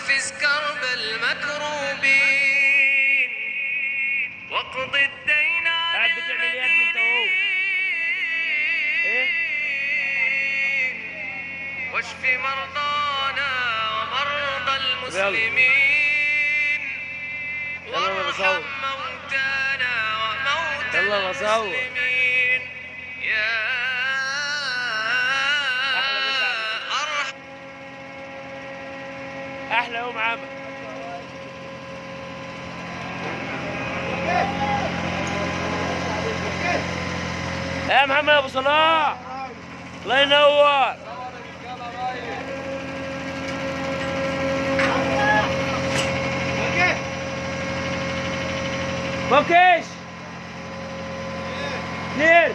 نفس كرب المكروبين واقض الدين عن قاعد بتعمل ايه يا ابني انت اهو؟ ايه؟ واشف مرضانا ومرضى المسلمين يلا أنا وارحم بصور. موتانا وموتى يلا بصور. المسلمين يا أحلى مسا عليك. أرحم احلى يوم عمل يا محمد ابو صلاح الله ينور بوكيش كتير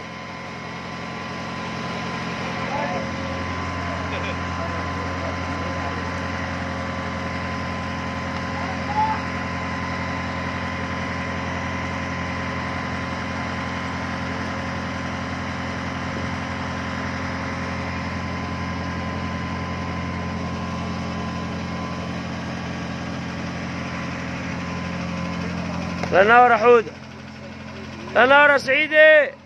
الله ينور يا حوده الله ينور يا سعيدي